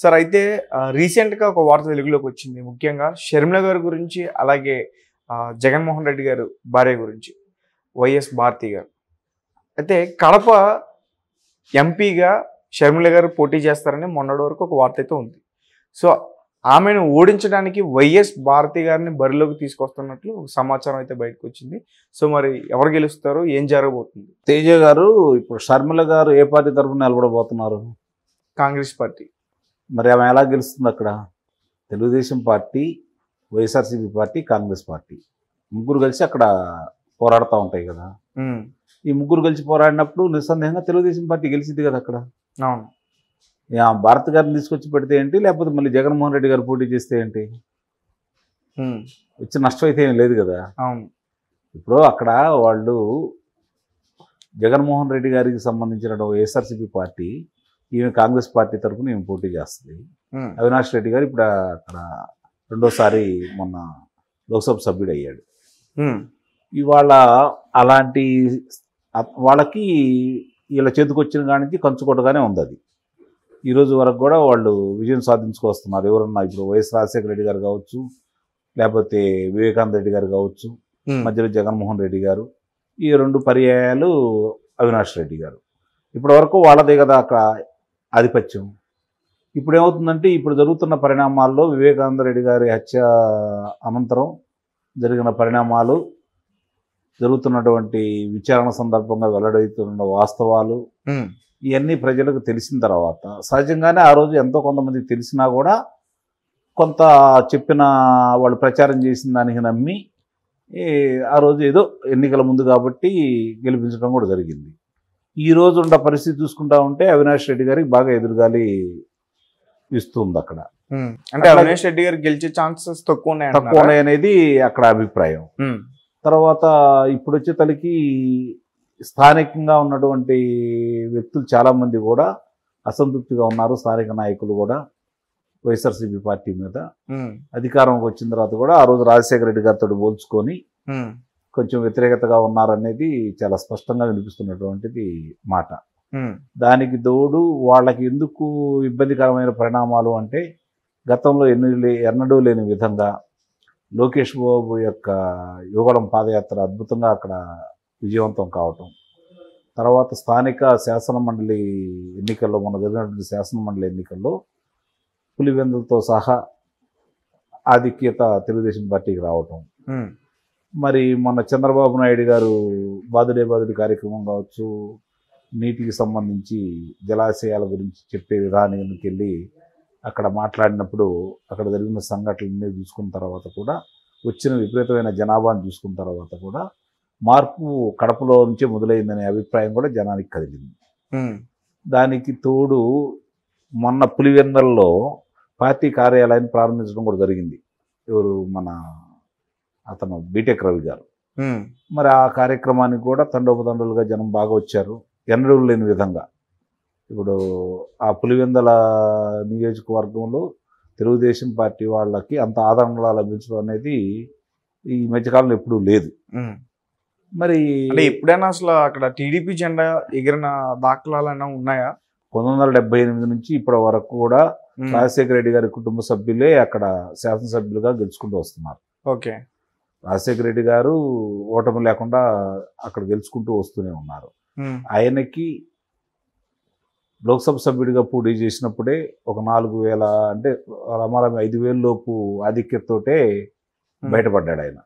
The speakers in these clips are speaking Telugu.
సార్ అయితే ఆ, recent గా ఒక వార్త వెలుగులోకి వచ్చింది ముఖ్యంగా షర్మిల గారి గురించి అలాగే ఆ, జగన్మోహన్ రెడ్డి గారు భార్య గురించి వైఎస్ భారతి గారు అయితే కడప ఎంపీగా షర్మిల గారు పోటీ చేస్తారని మొన్నటి వరకు ఒక వార్త అయితే ఉంది సో ఆమెను ఓడించడానికి వైఎస్ భారతి గారిని బరిలోకి తీసుకొస్తున్నట్లు ఒక సమాచారం అయితే బయటకు వచ్చింది సో మరి ఎవరు గెలుస్తారు ఏం జరగబోతుంది తేజ గారు ఇప్పుడు షర్మిల గారు ఏ పార్టీ తరఫున నిలబడబోతున్నారు కాంగ్రెస్ పార్టీ మరి ఆమె ఎలా గెలుస్తుంది అక్కడ Telugu Desam party YSRCP party Congress party ముగ్గురు కలిసి అక్కడ పోరాడుతూ ఉంటాయి కదా ఉమ్, ఈ ముగ్గురు కలిసి పోరాడినప్పుడు నిస్సందేహంగా తెలుగుదేశం పార్టీ గెలిచింది కదా అక్కడ అవును ఆ భారత్ గారిని తీసుకొచ్చి పెడితే ఏంటి లేకపోతే మళ్ళీ జగన్మోహన్ రెడ్డి గారు పోటీ చేస్తే ఏంటి ఉమ్, వచ్చి నష్టం అయితే ఏం లేదు కదా అవును ఇప్పుడు అక్కడ వాళ్ళు జగన్మోహన్ రెడ్డి గారికి సంబంధించిన వైఎస్ఆర్సీపీ పార్టీ ఈమె కాంగ్రెస్ పార్టీ తరఫున ఈమె పోటీ చేస్తుంది ఉమ్, అవినాష్ రెడ్డి గారు ఇప్పుడు అక్కడ రెండోసారి మొన్న లోక్సభ సభ్యుడు అయ్యాడు ఉమ్, ఇవాళ అలాంటి అ- వాళ్ళకి వీళ్ళ చేతికొచ్చిన కాడి నుంచి కంచుకోటగానే ఉంది అది ఈ రోజు వరకు కూడా వాళ్ళు విజయం సాధించుకొస్తున్నారు ఎవరన్నా ఇప్పుడు వైఎస్ రాజశేఖర రెడ్డి గారు కావచ్చు లేకపోతే వివేకానంద రెడ్డి గారు కావచ్చు ఉమ్, మధ్యలో జగన్మోహన్ రెడ్డి గారు ఈ రెండు పర్యాయాలు అవినాష్ రెడ్డి గారు ఇప్పటి వరకు వాళ్ళదే కదా అక్కడ ఆధిపత్యం ఇప్పుడు ఏమవుతుందంటే ఇప్పుడు జరుగుతున్న పరిణామాల్లో వివేకానంద రెడ్డి గారి హత్య అనంతరం జరిగిన పరిణామాలు జరుగుతున్నటువంటి విచారణ సందర్భంగా వెల్లడవుతున్న వాస్తవాలు ఉమ్, ఇవన్నీ ప్రజలకు తెలిసిన తర్వాత సహజంగానే ఆ రోజు ఎంతో కొంతమందికి తెలిసినా కూడా కొంత చెప్పిన వాళ్ళు ప్రచారం చేసిన దానికి నమ్మి ఈ ఆ రోజు ఏదో ఎన్నికల ముందు కాబట్టి గెలిపించడం కూడా జరిగింది ఈ రోజు ఉన్న పరిస్థితి చూసుకుంటా ఉంటే అవినాష్ రెడ్డి గారికి బాగా ఎదురుగాలి ఇస్తుంది అక్కడ ఉమ్. అంటే అట్లాగే- అవినాష్ రెడ్డి గారు గెలిచే ఛాన్సెస్ తక్కువ ఉన్నాయి తక్కువ అంటున్నారా? ఉన్నాయి అనేది అక్కడ అభిప్రాయం ఉమ్, తర్వాత ఇప్పుడు వచ్చే తలకి స్థానికంగా ఉన్నటువంటి వ్యక్తులు చాలామంది కూడా అసంతృప్తిగా ఉన్నారు స్థానిక నాయకులు కూడా వైఎస్ఆర్సీపీ పార్టీ మీద ఉమ్, అధికారంకి వచ్చిన తర్వాత కూడా ఆ రోజు రాజశేఖర రెడ్డి గారితో పోల్చుకొని ఉమ్, కొంచెం వ్యతిరేకతగా ఉన్నారనేది చాలా స్పష్టంగా వినిపిస్తున్నటువంటిది మాట ఉమ్, దానికి తోడు వాళ్ళకి ఎందుకు ఇబ్బందికరమైన పరిణామాలు అంటే గతంలో ఎన్ని లే- ఎన్నడూ లేని విధంగా లోకేష్ బాబు యొక్క యువగళం పాదయాత్ర అద్భుతంగా అక్కడ విజయవంతం కావటం తర్వాత స్థానిక శాసన మండలి ఎన్నికల్లో మన జరిగినటువంటి శాసన మండలి ఎన్నికల్లో పులివెందులతో సహా ఆధిక్యత తెలుగుదేశం పార్టీకి రావటం ఉమ్, మరి మొన్న చంద్రబాబు నాయుడు గారు బాదుడే బాదుడి కార్యక్రమం కావచ్చు నీటికి సంబంధించి జలాశయాల గురించి చెప్పే విధానానికి వెళ్ళి అక్కడ మాట్లాడినప్పుడు అక్కడ జరిగిన సంఘటనలన్నీ చూసుకున్న తర్వాత కూడా వచ్చిన విపరీతమైన జనాభాను చూసుకున్న తర్వాత కూడా మార్పు కడపలో నుంచే మొదలైందనే అభిప్రాయం కూడా జనానికి కదిలింది ఉమ్, దానికి తోడు మొన్న పులివెందల్లో పార్టీ కార్యాలయాన్ని ప్రారంభించడం కూడా జరిగింది ఎవరు మన అతను బీటెక్ రవి గారు ఉమ్, మరి ఆ కార్యక్రమానికి కూడా తండోపతండులుగా జనం బాగా వచ్చారు ఎన్నడూ లేని విధంగా ఇప్పుడు ఆ పులివెందల నియోజకవర్గంలో తెలుగుదేశం పార్టీ వాళ్ళకి అంత ఆదరణ లభించడం అనేది ఈ మధ్యకాలంలో ఎప్పుడూ లేదు ఉమ్. మరి అంటే ఎప్పుడైనా అసలు అక్కడ టీడీపీ జెండా ఎగిరిన దాఖలాలైనా ఉన్నాయా పంతొమ్మిది వందల డెబ్బై ఎనిమిది నుంచి ఇప్పటి వరకు కూడా ఉమ్, రాజశేఖర రెడ్డి గారి కుటుంబ సభ్యులే అక్కడ శాసనసభ్యులుగా గెలుచుకుంటూ వస్తున్నారు ఓకే రాజశేఖర రెడ్డి గారు ఓటమి లేకుండా అక్కడ గెలుచుకుంటూ వస్తూనే ఉన్నారు ఉమ్, ఆయనకి లోక్సభ సభ్యుడిగా పోటీ చేసినప్పుడే ఒక నాలుగు వేల అంటే రమారమి ఐదు వేల లోపు ఆధిక్యతతోటే ఉమ్, బయటపడ్డాడు ఆయన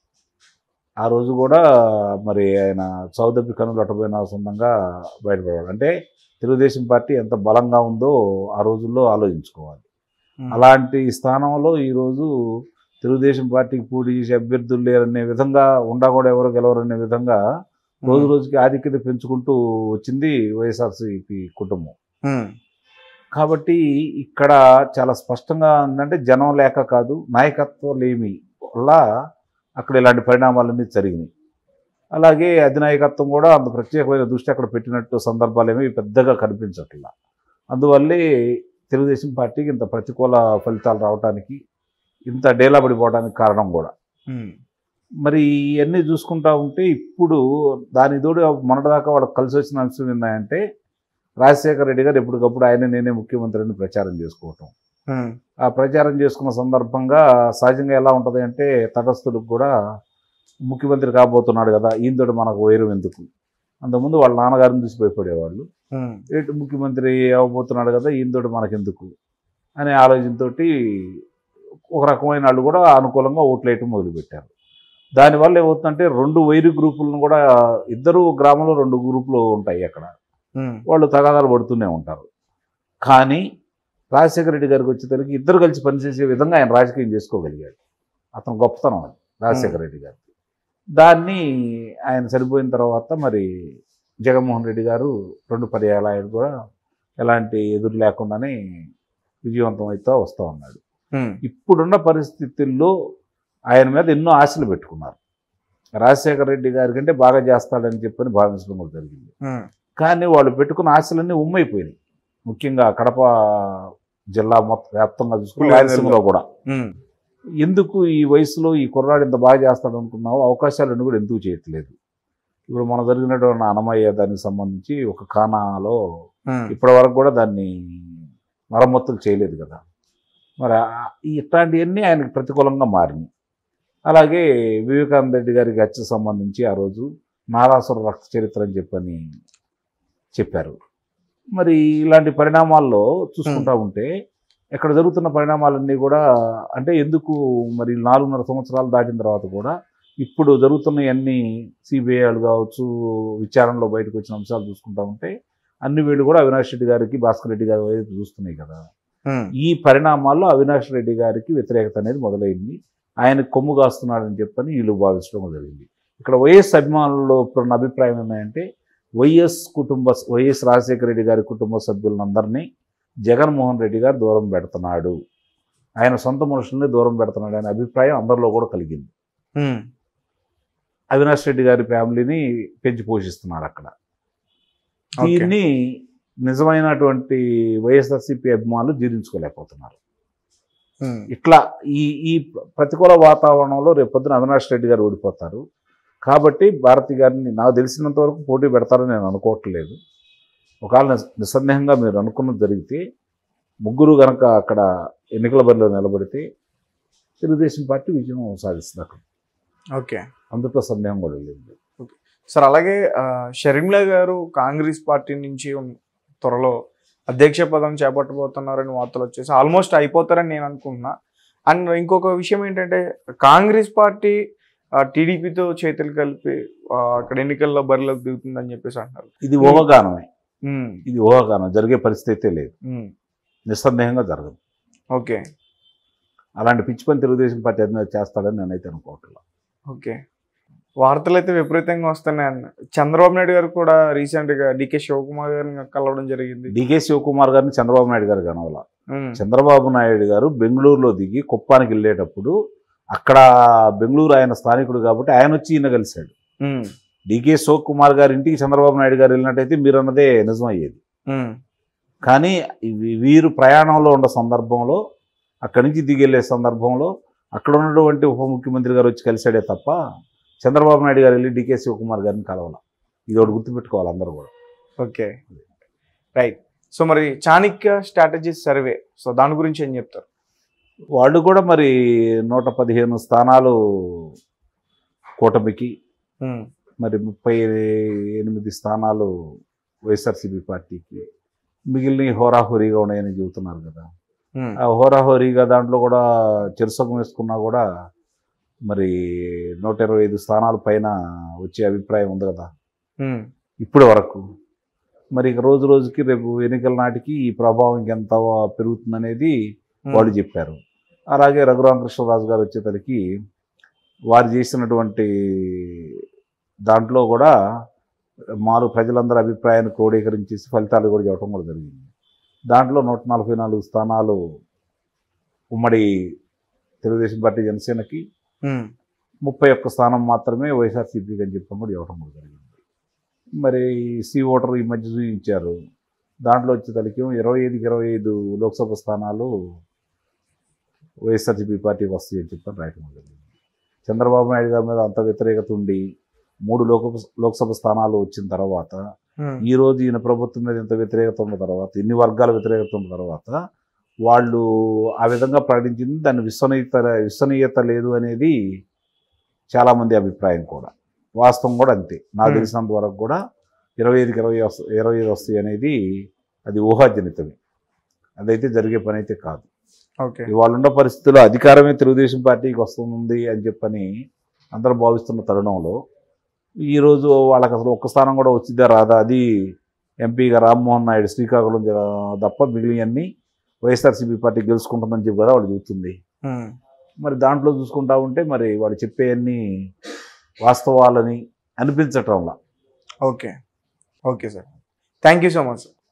ఆ రోజు కూడా మరి ఆయన చౌదప్పి కనులు అటపోయిన సొంతంగా బయటపడ్డాడు అంటే తెలుగుదేశం పార్టీ ఎంత బలంగా ఉందో ఆ రోజుల్లో ఆలోచించుకోవాలి ఉమ్, అలాంటి స్థానంలో ఈరోజు తెలుగుదేశం పార్టీకి పోటీ చేసే అభ్యర్థులు లేరనే విధంగా ఉండా కూడా ఎవరు గెలవరనే విధంగా రోజు రోజుకి ఆధిక్యత పెంచుకుంటూ వచ్చింది వైఎస్ఆర్సీపీ కుటుంబం ఉమ్, కాబట్టి ఇక్కడ చాలా స్పష్టంగా ఉందంటే జనం లేక కాదు నాయకత్వం లేమి వల్ల అక్కడ ఇలాంటి పరిణామాలన్నీ జరిగినాయి అలాగే అధినాయకత్వం కూడా అంత ప్రత్యేకమైన దృష్టి అక్కడ పెట్టినట్టు సందర్భాలు ఏమీ పెద్దగా కనిపించట్లా అందువల్లే తెలుగుదేశం పార్టీకి ఇంత ప్రతికూల ఫలితాలు రావడానికి ఇంత డేలా పడిపోవడానికి కారణం కూడా ఉమ్, మరి ఇవన్నీ చూసుకుంటా ఉంటే ఇప్పుడు దాని తోడు మొన్నటిదాకా వాళ్ళకి కలిసి వచ్చిన అంశం ఏంటంటే రాజశేఖర రెడ్డి గారు ఎప్పటికప్పుడు ఆయన నేనే ముఖ్యమంత్రిని ప్రచారం చేసుకోవటం ఉమ్, ఆ ప్రచారం చేసుకున్న సందర్భంగా సహజంగా ఎలా ఉంటుంది అంటే తటస్థులకు కూడా ముఖ్యమంత్రి కాబోతున్నాడు కదా ఈయనతోటి మనకు వైరం ఎందుకు అంతకుముందు వాళ్ళ నాన్నగారిని చూసి భయపడేవాళ్ళు ఉమ్, ఏంటి ముఖ్యమంత్రి అవ్వబోతున్నాడు కదా ఈయనతోటి మనకెందుకు అనే ఆలోచనతోటి ఒక రకమైన వాళ్ళు కూడా అనుకూలంగా ఓట్లు వేయటం మొదలుపెట్టారు దానివల్ల ఏమవుతుందంటే రెండు వైరు గ్రూపులను కూడా ఇద్దరు గ్రామంలో రెండు గ్రూపులు ఉంటాయి అక్కడ ఉమ్, వాళ్ళు తగాదాలు పడుతూనే ఉంటారు కానీ రాజశేఖర రెడ్డి గారికి వచ్చేసరికి ఇద్దరు కలిసి పనిచేసే విధంగా ఆయన రాజకీయం చేసుకోగలిగాడు అతను గొప్పతనం అది రాజశేఖర రెడ్డి గారికి దాన్ని ఆయన చనిపోయిన తర్వాత మరి జగన్మోహన్ రెడ్డి గారు రెండు పర్యాలు ఆయన కూడా ఎలాంటి ఎదురు లేకుండానే విజయవంతం అవుతూ వస్తూ ఉన్నాడు ఉమ్, ఇప్పుడున్న పరిస్థితుల్లో ఆయన మీద ఎన్నో ఆశలు పెట్టుకున్నారు రాజశేఖర రెడ్డి గారి కంటే బాగా చేస్తాడని చెప్పని భావించడం కూడా జరిగింది ఉమ్, కానీ వాళ్ళు పెట్టుకున్న ఆశలన్నీ ఉమ్మైపోయినాయి ముఖ్యంగా కడప జిల్లా మొత్తం వ్యాప్తంగా చూసుకుని పులివెందులలో. రాయలసీమలో కూడా ఉమ్, ఎందుకు ఈ వయసులో ఈ కుర్రాడు ఇంత బాగా చేస్తాడు అనుకున్నావు అవకాశాలన్నీ కూడా ఎందుకు చేయట్లేదు ఇప్పుడు మన జరిగినటువంటి అన్నమయ్య దానికి సంబంధించి ఒక ఖానాలో ఉమ్, ఇప్పటి వరకు కూడా దాన్ని మరమ్మతులు చేయలేదు కదా మరి ఆ- ఈ ఇట్లాంటివన్నీ ఆయనకి ప్రతికూలంగా మారినాయి అలాగే వివేకానంద రెడ్డి గారికి హత్య సంబంధించి ఆ రోజు నారాసుర రక్త చరిత్ర అని చెప్పని చెప్పారు మరి ఇలాంటి పరిణామాల్లో చూసుకుంటా ఉంటే ఇక్కడ జరుగుతున్న పరిణామాలన్నీ కూడా అంటే ఎందుకు మరి నాలుగున్నర సంవత్సరాలు దాటిన తర్వాత కూడా ఇప్పుడు జరుగుతున్న అన్ని సిబిఐలు కావచ్చు విచారణలో బయటకు వచ్చిన అంశాలు చూసుకుంటా ఉంటే అన్ని వీళ్ళు కూడా అవినాష్ రెడ్డి గారికి భాస్కర్ రెడ్డి గారి వైపు చూస్తున్నాయి కదా ఉమ్, ఈ పరిణామాల్లో అవినాష్ రెడ్డి గారికి వ్యతిరేకత అనేది మొదలైంది ఆయన కొమ్ము కాస్తున్నాడని చెప్పని వీళ్ళు భావించడం జరిగింది ఇక్కడ వైఎస్ అభిమానుల్లో ఇప్పుడున్న అభిప్రాయం ఏంటంటే వైఎస్ కుటుంబ వైఎస్ రాజశేఖర రెడ్డి గారి కుటుంబ సభ్యులందరినీ జగన్మోహన్ రెడ్డి గారు దూరం పెడుతున్నాడు ఆయన సొంత మనుషుల్ని దూరం పెడుతున్నాడు అనే అభిప్రాయం అందరిలో కూడా కలిగింది ఉమ్, అవినాష్ రెడ్డి గారి ఫ్యామిలీని పెంచి పోషిస్తున్నారు అక్కడ ఓకే. దీన్ని నిజమైనటువంటి వైఎస్ఆర్సీపీ అభిమానులు జీర్ణించుకోలేకపోతున్నారు ఉమ్, ఇట్లా ఈ ఈ ప్రతికూల వాతావరణంలో రేపొద్దున అవినాష్ రెడ్డి గారు ఓడిపోతారు కాబట్టి భారతి గారిని నాకు తెలిసినంత వరకు పోటీ పెడతారని నేను అనుకోవట్లేదు ఒకవేళ నిస్- నిస్సందేహంగా మీరు అనుకున్నది జరిగితే ముగ్గురు గనక అక్కడ ఎన్నికల బరిలో నిలబడితే తెలుగుదేశం పార్టీ విజయం సాధిస్తుంది అక్కడ ఓకే అందులో సందేహం కూడా లేదు సార్ అలాగే ఆ, షర్మిల గారు కాంగ్రెస్ పార్టీ నుంచి ఉన్- త్వరలో అధ్యక్ష పదం చేపట్టబోతున్నారని వార్తలు వచ్చేసి ఆల్మోస్ట్ అయిపోతారని నేను అనుకుంటున్నా అండ్ ఇంకొక విషయం ఏంటంటే కాంగ్రెస్ పార్టీ టీడీపీతో చేతులు కలిపి ఆ, అక్కడ ఎన్నికల్లో బరిలోకి దిగుతుందని చెప్పేసి అంటున్నారు ఇది ఊహాగానమే ఉమ్, ఇది ఊహాగానం జరిగే పరిస్థితి అయితే లేదు ఉమ్, నిస్సందేహంగా జరగదు ఓకే అలాంటి పిచ్చి పని తెలుగుదేశం పార్టీ అధినేత చేస్తాడని నేనైతే అనుకోవట్లేదు ఓకే వార్తలు అయితే విపరీతంగా వస్తున్నాయి అన్న చంద్రబాబు నాయుడు గారు కూడా రీసెంట్ గా డికే శివకుమార్ గారిని కలవడం జరిగింది డికే శివకుమార్ గారిని చంద్రబాబు నాయుడు గారు కనవాల ఉమ్, చంద్రబాబు నాయుడు గారు బెంగళూరులో దిగి కుప్పానికి వెళ్ళేటప్పుడు అక్కడ బెంగళూరు ఆయన స్థానికుడు కాబట్టి ఆయన వచ్చి ఈయన కలిశాడు ఉమ్, డికే శివకుమార్ గారి ఇంటికి చంద్రబాబు నాయుడు గారు వెళ్ళినట్టయితే మీరు అన్నదే నిజం అయ్యేది ఉమ్, కానీ ఇవి- వీరు ప్రయాణంలో ఉన్న సందర్భంలో అక్కడి నుంచి దిగి వెళ్ళే సందర్భంలో అక్కడ ఉన్నటువంటి ఉప ముఖ్యమంత్రి గారు వచ్చి కలిశాడే తప్ప చంద్రబాబు నాయుడు గారు వెళ్ళి డికే శివకుమార్ గారిని కలవాల ఇది ఒకటి గుర్తుపెట్టుకోవాలి అందరూ కూడా ఓకే రైట్ సో మరి చాణక్య స్ట్రాటజీస్ సర్వే సో దాని గురించి ఏం చెప్తారు వాళ్ళు కూడా మరి నూట పదిహేను స్థానాలు కూటమికి ఉమ్, మరి ముప్పై ఎనిమిది స్థానాలు వైఎస్ఆర్సీపీ పార్టీకి మిగిలిన హోరాహోరీగా ఉన్నాయని చెబుతున్నారు కదా ఉమ్, ఆ హోరాహోరీగా దాంట్లో కూడా చెరుసగం వేసుకున్నా కూడా మరి నూట ఇరవై ఐదు స్థానాల పైన వచ్చే అభిప్రాయం ఉంది కదా ఉమ్, ఇప్పటి వరకు మరి ఇక రోజు రోజుకి రేపు ఎన్నికల నాటికి ఈ ప్రభావం ఇంకెంత పెరుగుతుందనేది ఉమ్, వాళ్ళు చెప్పారు అలాగే రఘురామకృష్ణరాజు గారు వచ్చేసరికి వారు చేసినటువంటి దాంట్లో కూడా మారు ప్రజలందరి అభిప్రాయాన్ని క్రోడీకరించేసి ఫలితాలు కూడా చెప్పడం కూడా జరిగింది దాంట్లో నూట నలభై నాలుగు స్థానాలు ఉమ్మడి తెలుగుదేశం పార్టీ జనసేనకి ఉమ్, ముప్పై ఒక్క స్థానం మాత్రమే వైఎస్ఆర్సీపీకి అని చెప్పడం కూడా ఇవ్వడం కూడా జరిగింది మరి సి ఓటర్ ఈ మధ్య చూపించారు దాంట్లో వచ్చేసరికి ఇరవై ఐదుకి ఇరవై ఐదు లోక్సభ స్థానాలు వైఎస్ఆర్సీపీ పార్టీకి వస్తాయి అని చెప్పని రాయటం జరిగింది చంద్రబాబు నాయుడు గారి మీద అంత వ్యతిరేకత ఉండి మూడు లోక లోక్సభ స్థానాలు వచ్చిన తర్వాత ఉమ్, ఈ రోజు ఈయన ప్రభుత్వం మీద ఇంత వ్యతిరేకత ఉన్న తర్వాత ఇన్ని వర్గాల వ్యతిరేకత ఉన్న తర్వాత వాళ్ళు ఆ విధంగా ప్రకటించింది దాన్ని విశ్వనీయత విశ్వనీయత లేదు అనేది చాలామంది అభిప్రాయం కూడా వాస్తవం కూడా అంతే నాకు Hmm. తెలిసినంత వరకు కూడా ఇరవై ఐదుకి ఇరవై వస్త ఇరవై ఐదు వస్తాయి అనేది అది ఊహాజనితమే అదైతే జరిగే పని అయితే కాదు ఓకే ఇవాళ ఉన్న పరిస్థితుల్లో అధికారమే తెలుగుదేశం పార్టీకి వస్తుంది అని చెప్పని అందరూ భావిస్తున్న తరుణంలో ఈరోజు వాళ్ళకి అసలు ఒక్క స్థానం కూడా వచ్చిందా రాదా అది ఎంపీగా రామ్మోహన్ నాయుడు శ్రీకాకుళం జిల్లా తప్ప మిగిలినవన్నీ వైఎస్ఆర్సీపీ పార్టీ గెలుచుకుంటుందని చెప్పి కదా వాళ్ళు చూస్తుంది ఉమ్, మరి దాంట్లో చూసుకుంటా ఉంటే మరి వాళ్ళు చెప్పేవన్నీ వాస్తవాలని అనిపించటంలా okay okay sir thank you so much sir